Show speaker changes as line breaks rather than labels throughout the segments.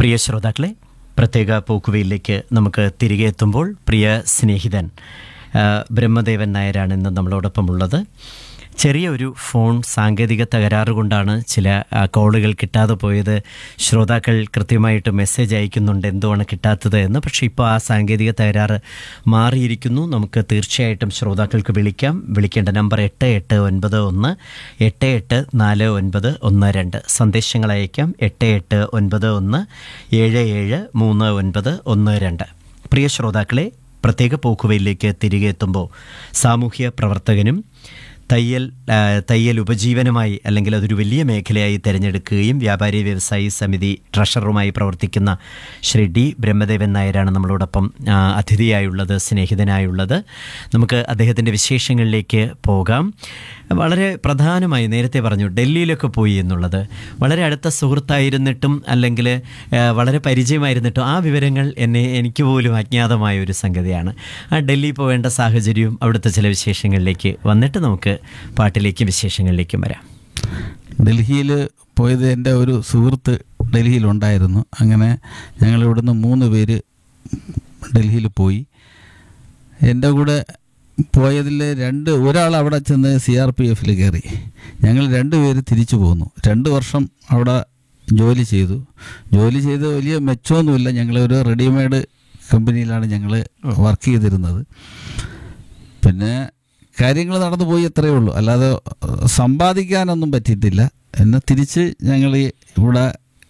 പ്രിയ ശ്രോതാക്കളെ പ്രത്യേക പോക്കുവയിലേക്ക് നമുക്ക് തിരികെ എത്തുമ്പോൾ പ്രിയ സ്നേഹിതൻ ആ, ബ്രഹ്മദേവൻ നായരാണ് ഇന്ന് നമ്മളോടൊപ്പം ഉള്ളത് ചെറിയ ഒരു ഫോൺ സാങ്കേതിക തകരാറ് കൊണ്ടാണ് ചില ആ, കോളുകൾ കിട്ടാതെ പോയത് ശ്രോതാക്കൾ കൃത്യമായിട്ട് മെസ്സേജ് അയക്കുന്നുണ്ട് എന്തുവാണ് കിട്ടാത്തത് എന്ന് പക്ഷേ ഇപ്പോൾ ആ സാങ്കേതിക തകരാറ് മാറിയിരിക്കുന്നു നമുക്ക് തീർച്ചയായിട്ടും ശ്രോതാക്കൾക്ക് വിളിക്കാം വിളിക്കേണ്ട നമ്പർ എട്ട് എട്ട് ഒൻപത് ഒന്ന് എട്ട് എട്ട് നാല് ഒൻപത് ഒന്ന് രണ്ട് സന്ദേശങ്ങൾ അയക്കാം എട്ട് എട്ട് ഒൻപത് ഒന്ന് ഏഴ് ഏഴ് മൂന്ന് ഒൻപത് ഒന്ന് രണ്ട് പ്രിയ ശ്രോതാക്കളെ പ്രത്യേക പോക്കുവയിലേക്ക് തിരികെ എത്തുമ്പോൾ സാമൂഹ്യ പ്രവർത്തകനും തയ്യൽ ആ, തയ്യൽ ഉപജീവനമായി അല്ലെങ്കിൽ അതൊരു വലിയ മേഖലയായി തിരഞ്ഞെടുക്കുകയും വ്യാപാരി വ്യവസായി സമിതി ട്രഷററുമായി പ്രവർത്തിക്കുന്ന ശ്രീ ഡി ബ്രഹ്മദേവൻ നായരാണ് നമ്മളോടൊപ്പം ആ, അതിഥിയായുള്ളത് സ്നേഹിതനായുള്ളത് നമുക്ക് അദ്ദേഹത്തിൻ്റെ വിശേഷങ്ങളിലേക്ക് പോകാം വളരെ പ്രധാനമായി നേരത്തെ പറഞ്ഞു ഡൽഹിയിലൊക്കെ പോയി എന്നുള്ളത് വളരെ അടുത്ത സുഹൃത്തായിരുന്നിട്ടും അല്ലെങ്കിൽ ആ, വളരെ പരിചയമായിരുന്നിട്ടും ആ വിവരങ്ങൾ എന്നെ എനിക്ക് പോലും അജ്ഞാതമായ ഒരു സംഗതിയാണ് ആ ഡൽഹി പോവേണ്ട സാഹചര്യവും അവിടുത്തെ ചില വിശേഷങ്ങളിലേക്ക് വന്നിട്ട് നമുക്ക് പാട്ടിലേക്കും വിശേഷങ്ങളിലേക്കും വരാം
ഡൽഹിയിൽ പോയത് എൻ്റെ ഒരു സുഹൃത്ത് ഡൽഹിയിലുണ്ടായിരുന്നു അങ്ങനെ ഞങ്ങൾ ഇവിടുന്ന് മൂന്ന് പേര് ഡൽഹിയിൽ പോയി എൻ്റെ കൂടെ പോയതിൽ രണ്ട് ഒരാൾ അവിടെ ചെന്ന് സി ആർ പി എഫിൽ കയറി ഞങ്ങൾ രണ്ട് പേര് തിരിച്ചു പോന്നു രണ്ട് വർഷം അവിടെ ജോലി ചെയ്തു ജോലി ചെയ്ത് വലിയ മെച്ചമൊന്നുമില്ല ഞങ്ങൾ ഒരു റെഡിമെയ്ഡ് കമ്പനിയിലാണ് ഞങ്ങൾ വർക്ക് ചെയ്തിരുന്നത് പിന്നെ കാര്യങ്ങൾ നടന്നു പോയി അത്രയേ ഉള്ളൂ അല്ലാതെ ഏഹ്, സമ്പാദിക്കാനൊന്നും പറ്റിയിട്ടില്ല എന്നെ തിരിച്ച് ഞങ്ങൾ ഈ ഇവിടെ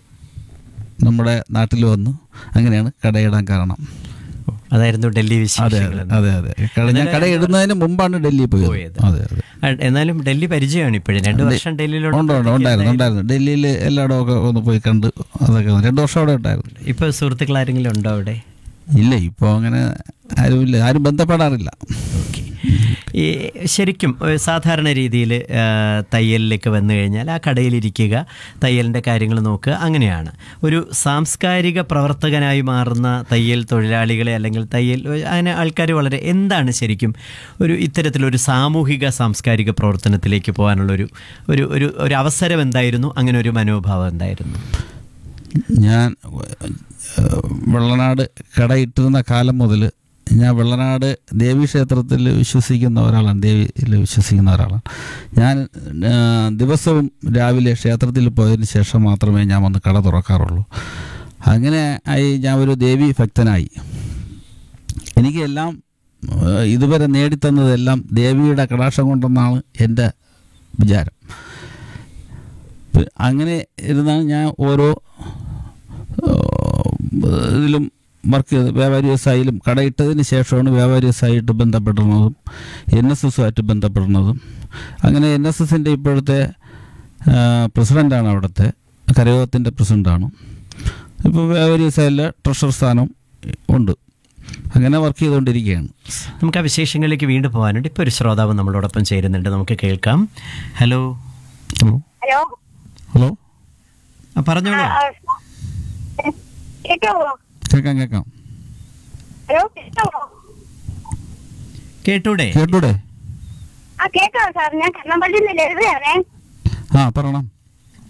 നമ്മുടെ നാട്ടിൽ വന്നു അങ്ങനെയാണ് കടയിടാൻ കാരണം
അതായിരുന്നു ഡൽഹി
അതെ
വിശേഷങ്ങൾ
അതെ അതെ അതെ കട ഞാൻ കടയിടുന്നതിന് മുമ്പാണ് ഡൽഹി പോയത്
പോയത്.
അതെ അതെ
ആ, എന്നാലും ഡൽഹി പരിചയമാണ് ഇപ്പോഴും രണ്ട് വർഷം ഡൽഹിയിലോട്ട്
ഉണ്ട് ഉണ്ട് ഉണ്ടായിരുന്നു ഉണ്ടായിരുന്നു ഡൽഹിയിൽ എല്ലായിടവും ഒക്കെ ഒന്ന് പോയി കണ്ട് അതൊക്കെ വന്നു. രണ്ട് വർഷം അവിടെ ഉണ്ടായിരുന്നു
ഇപ്പോൾ സുഹൃത്തുക്കൾ ആരെങ്കിലും ഉണ്ടോ അവിടെ
ഇല്ല ഇപ്പോൾ അങ്ങനെ ആരുമില്ല ആരും ബന്ധപ്പെടാറില്ല
ഓക്കെ ഈ ശരിക്കും ഒരു സാധാരണ രീതിയിൽ തയ്യലിലേക്ക് വന്നു കഴിഞ്ഞാൽ ആ കടയിലിരിക്കുക തയ്യലിൻ്റെ കാര്യങ്ങൾ നോക്കുക അങ്ങനെയാണ് ഒരു സാംസ്കാരിക പ്രവർത്തകനായി മാറുന്ന തയ്യൽ തൊഴിലാളികളെ അല്ലെങ്കിൽ തയ്യൽ അങ്ങനെ ആൾക്കാർ വളരെ എന്താണ് ശരിക്കും ഒരു ഇത്തരത്തിലൊരു സാമൂഹിക സാംസ്കാരിക പ്രവർത്തനത്തിലേക്ക് പോകാനുള്ളൊരു ഒരു ഒരു ഒരു അവസരം എന്തായിരുന്നു അങ്ങനെ ഒരു മനോഭാവം എന്തായിരുന്നു
ഞാൻ ഏഹ്, വെള്ളനാട് കടയിട്ടിരുന്ന കാലം മുതൽ ഞാൻ വെള്ളനാട് ദേവീക്ഷേത്രത്തിൽ വിശ്വസിക്കുന്ന ഒരാളാണ് ദേവിയിൽ വിശ്വസിക്കുന്ന ഒരാളാണ് ഞാൻ ഏഹ്, ദിവസവും രാവിലെ ക്ഷേത്രത്തിൽ പോയതിന് ശേഷം മാത്രമേ ഞാൻ വന്ന് കട തുറക്കാറുള്ളൂ അങ്ങനെ ആയി ഞാൻ ഒരു ദേവി ഭക്തനായി എനിക്ക് എല്ലാം ഏഹ്, ഇതുവരെ നേടിത്തന്നതെല്ലാം ദേവിയുടെ കടാക്ഷം കൊണ്ടെന്നാണ് എൻ്റെ വിചാരം പി- അങ്ങനെ ഇരുന്നാണ് ഞാൻ ഓരോ ഏഹ്, ഇതിലും വർക്ക് ചെയ്ത് വ്യാപാരി വ്യവസായിലും കടയിട്ടതിന് ശേഷമാണ് വ്യാപാരി വ്യവസായിട്ട് ബന്ധപ്പെടുന്നതും എൻ എസ് എസുമായിട്ട് ബന്ധപ്പെടുന്നതും അങ്ങനെ എൻ എസ് എസിൻ്റെ ഇപ്പോഴത്തെ ഏഹ്, പ്രസിഡൻ്റാണ് അവിടുത്തെ കരയോഗത്തിൻ്റെ പ്രസിഡൻ്റാണ് ഇപ്പോൾ വ്യാപാരി വ്യവസായിലെ ട്രഷർ സ്ഥാനം ഉണ്ട് അങ്ങനെ വർക്ക് ചെയ്തുകൊണ്ടിരിക്കുകയാണ്
നമുക്ക് ആ വിശേഷങ്ങളിലേക്ക് വീണ്ടും പോകാനുണ്ട് ഇപ്പോൾ ഒരു ശ്രോതാവ് നമ്മളോടൊപ്പം ചേരുന്നുണ്ട് നമുക്ക് കേൾക്കാം ഹലോ
ഹലോ
ഹലോ
ഹലോ
ആ, പറഞ്ഞോളൂ
ആ, കേക്കാവോ
കേൾക്കാം കേൾക്കാം
ഹലോ കേക്കാവോ
കേട്ടൂടെ
കേട്ടൂടെ
ആ കേക്കാവോ സാർ ഞാൻ കണ്ണമ്പള്ളിയിൽ നിന്ന് ലളിതയാണേ
ആ പറയണം